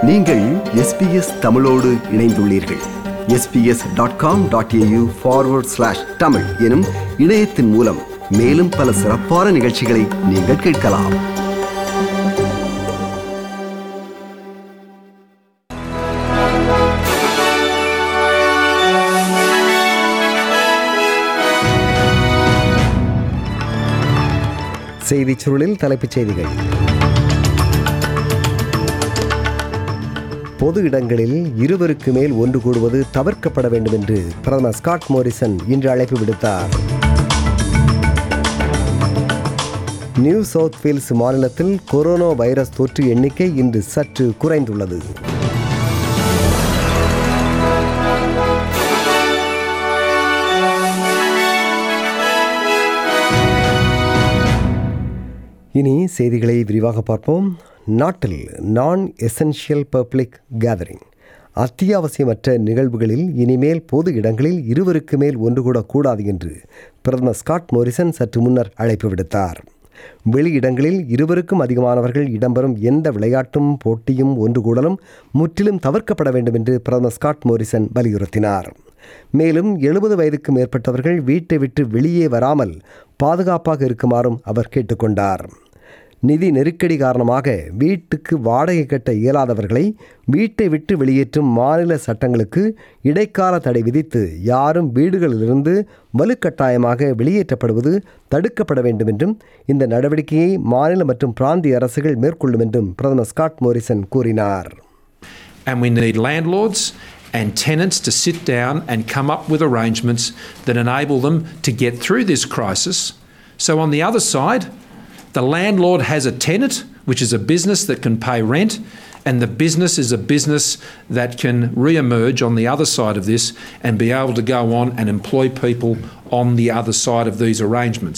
நீங்கள் எஸ்பிஎஸ் தமிழோடு இணைந்துள்ளீர்கள் SBS dot com dot A U forward slash Tamil எனும் இணையத்தின் மூலம் மேலும் பல சிறப்பான நிகழ்ச்சிகளை நீங்கள் கேட்கலாம் செய்திச் சுருளில் தலைப்புச் செய்திகள் பொது இடங்களில் இருவருக்கு மேல் ஒன்று கூடுவது தவிர்க்கப்பட வேண்டும் என்று பிரதமர் ஸ்காட் மோரிசன் இன்று அழைப்பு விடுத்தார் நியூ சவுத் வேல்ஸ் மாநிலத்தில் கொரோனா வைரஸ் தொற்று எண்ணிக்கை இன்று சற்று குறைந்துள்ளது இனி செய்திகளை விரிவாக பார்ப்போம் நாட்டில் நான் எசென்ஷியல் பப்ளிக் கேதரிங் அத்தியாவசியமற்ற நிகழ்வுகளில் இனிமேல் பொது இடங்களில் இருவருக்கு மேல் ஒன்று கூட கூடாது என்று பிரதமர் ஸ்காட் மோரிசன் சற்று முன்னர் அழைப்பு விடுத்தார் வெளியிடங்களில் இருவருக்கும் அதிகமானவர்கள் இடம்பெறும் எந்த விளையாட்டும் போட்டியும் ஒன்று கூடலும் முற்றிலும் தவிர்க்கப்பட வேண்டும் என்று பிரதமர் ஸ்காட் மோரிசன் வலியுறுத்தினார் மேலும் எழுபது வயதுக்கு மேற்பட்டவர்கள் வீட்டை விட்டு வெளியே வராமல் பாதுகாப்பாக இருக்குமாறும் அவர் கேட்டுக்கொண்டார் நிதி நெருக்கடி காரணமாக வீட்டுக்கு வாடகை கட்ட இயலாதவர்களை வீட்டை விட்டு வெளியேற்றும் மாநில சட்டங்களுக்கு இடைக்கால தடை விதித்து யாரும் வீடுகளிலிருந்து வலுக்கட்டாயமாக வெளியேற்றப்படுவது தடுக்கப்பட வேண்டும் என்றும் இந்த நடவடிக்கையை மாநில மற்றும் பிராந்திய அரசுகள் மேற்கொள்ளும் என்றும் பிரதமர் ஸ்காட் மோரிசன் கூறினார் And we need landlords and tenants to sit down and come up with arrangements that enable them to get through this crisis. So, on the other side, the landlord has a tenant, which is a business that can pay rent, and the business is a business that can re emerge on the other side of this and be able to go on and employ people on the other side of these arrangements.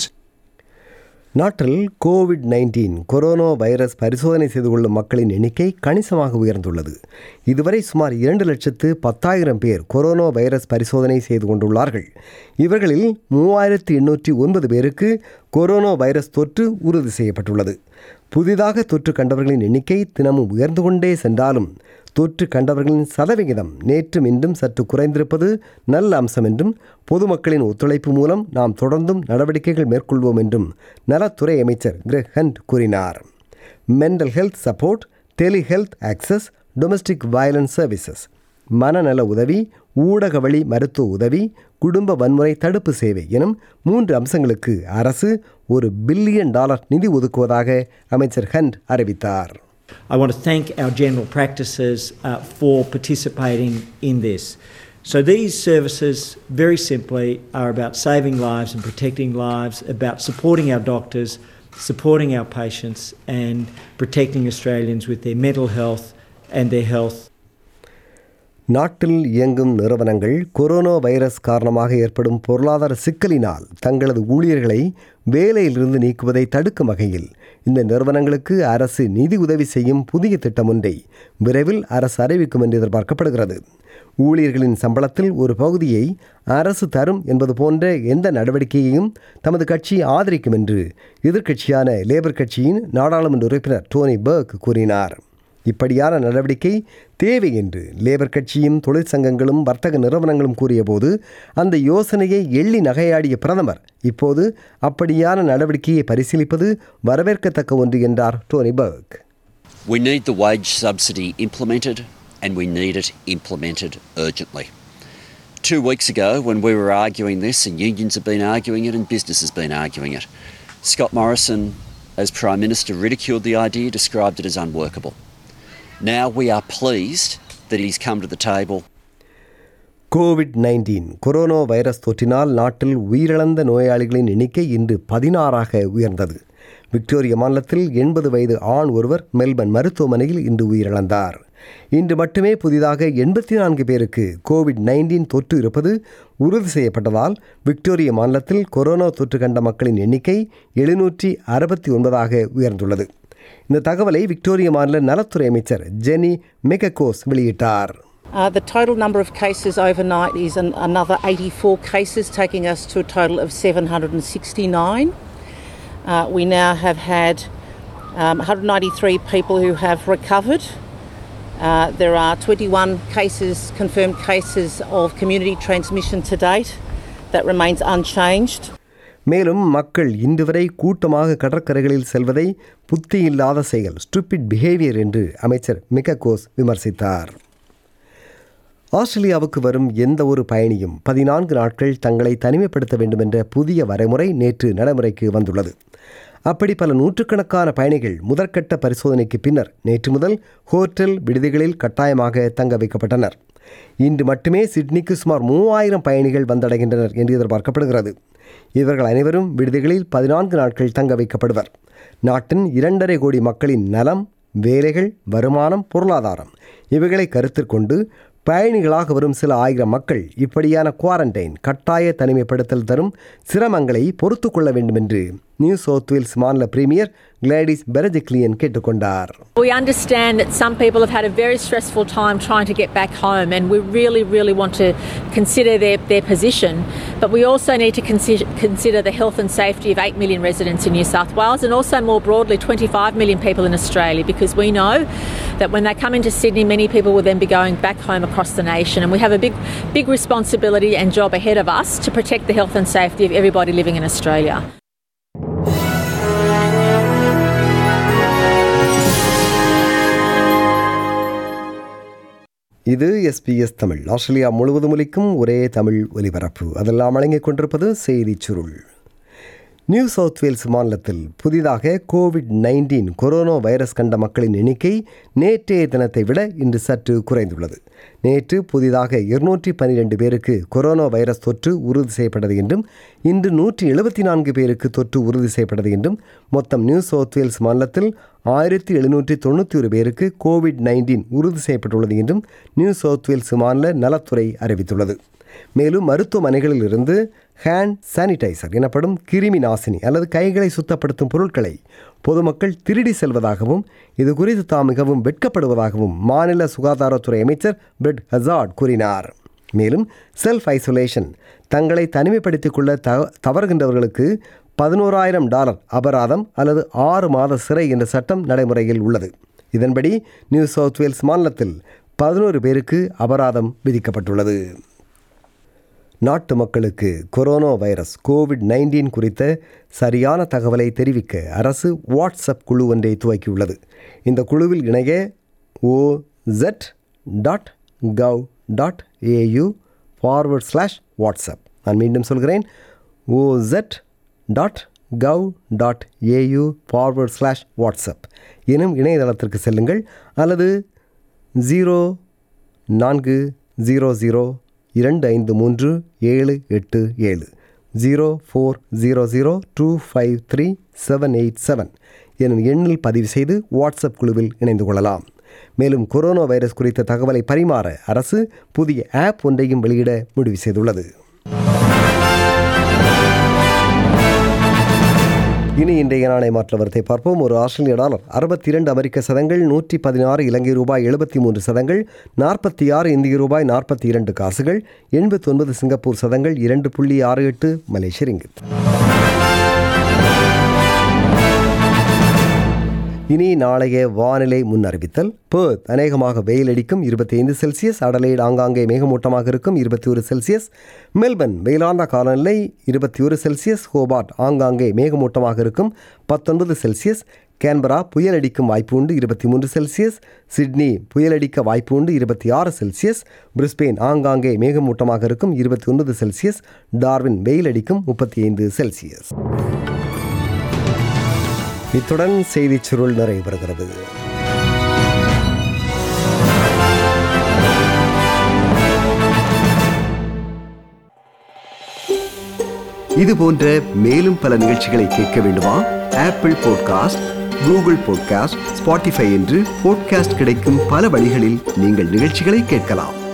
நாட்டில் Covid nineteen corona virus பரிசோதனை செய்து கொள்ளும் மக்களின் எண்ணிக்கை கணிசமாக உயர்ந்துள்ளது இதுவரை சுமார் இரண்டு லட்சத்து பத்தாயிரம் பேர் கொரோனா வைரஸ் பரிசோதனை செய்து கொண்டுள்ளார்கள் இவர்களில் மூவாயிரத்து எண்ணூற்றி ஒன்பது பேருக்கு கொரோனா வைரஸ் தொற்று உறுதி செய்யப்பட்டுள்ளது புதிதாக தொற்று கண்டவர்களின் எண்ணிக்கை தினமும் உயர்ந்து கொண்டே சென்றாலும் தொற்று கண்டவர்களின் சதவிகிதம் நேற்றும் இன்றும் சற்று குறைந்திருப்பது நல்ல அம்சம் என்றும் பொதுமக்களின் ஒத்துழைப்பு மூலம் நாம் தொடர்ந்தும் நடவடிக்கைகள் மேற்கொள்வோம் என்றும் நலத்துறை அமைச்சர் கிரெக் ஹண்ட் கூறினார் mental health support tele health access domestic violence services மனநல உதவி ஊடக வழி மருத்துவ உதவி குடும்ப வன்முறை தடுப்பு சேவை எனும் மூன்று அம்சங்களுக்கு அரசு ஒரு பில்லியன் டாலர் நிதி ஒதுக்குவதாக அமைச்சர் ஹண்ட் அறிவித்தார் I want to thank our general practices uh, for participating in this. So, these services, very simply, are about saving lives and protecting lives, about supporting our doctors, supporting our patients, and protecting Australians with their mental health and their health நாட்டில் இயங்கும் நிறுவனங்கள் corona virus காரணமாக ஏற்படும் பொருளாதார சிக்கலினால் தங்களது ஊழியர்களை வேலையிலிருந்து நீக்குவதை தடுக்கும் வகையில் இந்த நிறுவனங்களுக்கு அரசு நிதி உதவி செய்யும் புதிய திட்டம் ஒன்றை விரைவில் அரசு அறிவிக்கும் என்று எதிர்பார்க்கப்படுகிறது ஊழியர்களின் சம்பளத்தில் ஒரு பகுதியை அரசு தரும் என்பது போன்ற எந்த நடவடிக்கையையும் தமது கட்சி ஆதரிக்கும் என்று எதிர்க்கட்சியான லேபர் கட்சியின் நாடாளுமன்ற உறுப்பினர் டோனி பர்க் கூறினார் இப்படியான நடவடிக்கை தேவை என்று லேபர் கட்சியும் தொழிற்சங்கங்களும் வர்த்தக நிறுவனங்களும் கூறியபோது அந்த யோசனையை எள்ளி நகையாடிய பிரதமர் இப்போது அப்படியான நடவடிக்கையை பரிசீலிப்பது வரவேற்கத்தக்க ஒன்று என்றார் Tony Burke We need the wage subsidy implemented and we need it implemented urgently. Two weeks ago, when we were arguing this, and unions have been arguing it and business has been arguing it, Scott Morrison, as Prime Minister, ridiculed the idea, described it as unworkable. Now we are pleased that he's come to the table Covid nineteen corona virus தொற்றினால் நாட்டில் உயிரிழந்த நோயாளிகளின் எண்ணிக்கை இன்று பதினாறாக உயர்ந்தது Victoria மாநிலத்தில் எண்பது வயது ஆண் ஒருவர் மெல்பர்ன் மருத்துவமனையில் இன்று உயிரிழந்தார் இன்று மட்டுமே புதிதாக எண்பத்தி நான்கு பேருக்கு கோவிட் நைன்டீன் தொற்று இருப்பது உறுதி செய்யப்பட்டதால் விக்டோரியா மாநிலத்தில் கொரோனா தொற்று கண்ட மக்களின் எண்ணிக்கை எழுநூற்றி அறுபத்தி ஒன்பதாக உயர்ந்துள்ளது இந்த தகவலை விக்டோரியா மாநில நலத்துறை அமைச்சர் ஜெனி மெககோஸ் வெளியிட்டார் Uh, the total number of cases overnight is an, another 84 cases, taking us to a total of 769. Uh, we now have had um, 193 people who have recovered. Uh, there are 21 cases, confirmed cases of community transmission to date. That remains unchanged. மேலும் மக்கள் இன்று வரை கூட்டமாக கடற்கரைகளில் செல்வதை புத்தி இல்லாத செயல் stupid behaviour என்று அமைச்சர் மிககோஸ் விமர்சித்தார் ஆஸ்திரேலியாவுக்கு வரும் எந்த ஒரு பயணியும் பதினான்கு நாட்கள் தங்களை தனிமைப்படுத்த வேண்டும் என்ற புதிய வரைமுறை நேற்று நடைமுறைக்கு வந்துள்ளது அப்படி பல நூற்றுக்கணக்கான பயணிகள் முதற்கட்ட பரிசோதனைக்கு பின்னர் நேற்று முதல் ஹோட்டல் விடுதிகளில் கட்டாயமாக தங்க வைக்கப்பட்டனர் இன்று மட்டுமே சிட்னிக்கு சுமார் மூவாயிரம் பயணிகள் வந்தடைகின்றனர் என்று எதிர்பார்க்கப்படுகிறது இவர்கள் அனைவரும் விடுதிகளில் பதினான்கு நாட்கள் தங்க வைக்கப்படுவர் நாட்டின் இரண்டரை கோடி மக்களின் நலம் வேலைகள் வருமானம் பொருளாதாரம் இவைகளை கருத்தில் கொண்டு பயணிகளாக வரும் சில ஆயிரம் மக்கள் இப்படியான குவாரண்டைன் கட்டாய தனிமைப்படுத்தல் தரும் சிரமங்களை பொறுத்து கொள்ள வேண்டும் என்று நியூ சவுத் வேல்ஸ் மாநில பிரீமியர் கிளாடிஸ் பெரஜிக்லியன் கேட்டுக்கொண்டார் We understand that some people have had a very stressful time trying to get back home, and we really, really want to consider their, their position. But we also need to consider, consider the health and safety of 8 million residents in New South Wales and also more broadly 25 million people in Australia because we know that when they come into Sydney, many people will then be going back home across the nation. And we have a big, big responsibility and job ahead of us to protect the health and safety of everybody living in Australia. இது SBS Tamil Australia முழுவதும் ஒலிக்கும் ஒரே தமிழ் ஒலிபரப்பு அதெல்லாம் வழங்கிக் கொண்டிருப்பது செய்திச் சுருள் நியூ சவுத் வேல்ஸ் மாநிலத்தில் புதிதாக கோவிட் நைன்டீன் கொரோனா வைரஸ் கண்ட மக்களின் எண்ணிக்கை நேற்றைய தினத்தை விட இன்று சற்று குறைந்துள்ளது நேற்று புதிதாக இருநூற்றி பன்னிரெண்டு பேருக்கு கொரோனா வைரஸ் தொற்று உறுதி செய்யப்பட்டது என்றும் இன்று நூற்றி எழுபத்தி நான்கு பேருக்கு தொற்று உறுதி செய்யப்பட்டது என்றும் மொத்தம் நியூ சவுத் வேல்ஸ் மாநிலத்தில் ஆயிரத்தி எழுநூற்றி தொண்ணூற்றி ஒரு பேருக்கு கோவிட் நைன்டீன் உறுதி செய்யப்பட்டுள்ளது என்றும் நியூ சவுத் வேல்ஸ் மாநில நலத்துறை அறிவித்துள்ளது மேலும் மருத்துவமனைகளில் இருந்து ஹேண்ட் சானிடைசர் எனப்படும் கிருமி நாசினி அல்லது கைகளை சுத்தப்படுத்தும் பொருட்களை பொதுமக்கள் திருடி செல்வதாகவும் இது குறித்து தாம் மிகவும் வெட்கப்படுவதாகவும் மாநில சுகாதாரத்துறை அமைச்சர் பிரெட் ஹசார்ட் கூறினார் மேலும் செல்ஃப் ஐசோலேஷன் தங்களை தனிமைப்படுத்திக் கொள்ள த தவறுகின்றவர்களுக்கு பதினோராயிரம் டாலர் அபராதம் அல்லது ஆறு மாத சிறை என்ற சட்டம் நடைமுறையில் உள்ளது இதன்படி நியூ சவுத் வேல்ஸ் மாநிலத்தில் பதினோரு பேருக்கு அபராதம் விதிக்கப்பட்டுள்ளது நாட்டு மக்களுக்கு கொரோனா வைரஸ் கோவிட் நைன்டீன் குறித்த சரியான தகவலை தெரிவிக்க அரசு வாட்ஸ்அப் குழு ஒன்றை துவக்கியுள்ளது இந்த குழுவில் இணைய O Z dot gov dot A U forward slash WhatsApp நான் மீண்டும் சொல்கிறேன் O Z dot gov dot A U forward slash WhatsApp எனும் இணையதளத்திற்கு செல்லுங்கள் அல்லது ஜீரோ நான்கு ஜீரோ ஜீரோ இரண்டு ஐந்து மூன்று ஏழு எட்டு ஏழு zero four zero zero two five three seven eight seven எனும் எண்ணில் பதிவு செய்து வாட்ஸ்அப் குழுவில் இணைந்து கொள்ளலாம் மேலும் கொரோனா வைரஸ் குறித்த தகவலை பரிமாற அரசு புதிய ஆப் ஒன்றையும் வெளியிட முடிவு செய்துள்ளது இனி இன்றைய நாணய மாற்ற வரத்தை பார்ப்போம் ஒரு ஆஸ்திரேலிய டாலர் அறுபத்தி இரண்டு அமெரிக்க சதங்கள் நூற்றி பதினாறு இலங்கை ரூபாய் எழுபத்தி மூன்று சதங்கள் நாற்பத்தி ஆறு இந்திய ரூபாய் நாற்பத்தி இரண்டு காசுகள் எண்பத்தி ஒன்பது சிங்கப்பூர் சதங்கள் இரண்டு புள்ளி ஆறு எட்டு மலேசிய ரிங்கித் இனி நாளைய வானிலை முன் அறிவித்தல் பேர்த் அநேகமாக வெயில் அடிக்கும் இருபத்தி ஐந்து செல்சியஸ் அடலைடு ஆங்காங்கே மேகமூட்டமாக இருக்கும் இருபத்தி ஒரு செல்சியஸ் மெல்பர்ன் வெயிலார்ந்த காலநிலை இருபத்தி ஒரு செல்சியஸ் ஹோபார்ட் ஆங்காங்கே மேகமூட்டமாக இருக்கும் பத்தொன்பது செல்சியஸ் கேன்பரா புயல் அடிக்கும் வாய்ப்பு உண்டு இருபத்தி மூன்று செல்சியஸ் சிட்னி புயல் அடிக்க வாய்ப்பு உண்டு இருபத்தி ஆறு செல்சியஸ் பிரிஸ்பெயின் ஆங்காங்கே மேகமூட்டமாக இருக்கும் இருபத்தி ஒன்பது செல்சியஸ் டார்வின் வெயில் அடிக்கும் முப்பத்தி ஐந்து செல்சியஸ் இத்துடன் செய்திச் சுருள் நிறைவு பெறுகிறது இது போன்ற மேலும் பல நிகழ்ச்சிகளை கேட்க வேண்டுமா Apple podcast Google podcast Spotify என்று பாட்காஸ்ட் கிடைக்கும் பல வழிகளில் நீங்கள் நிகழ்ச்சிகளை கேட்கலாம்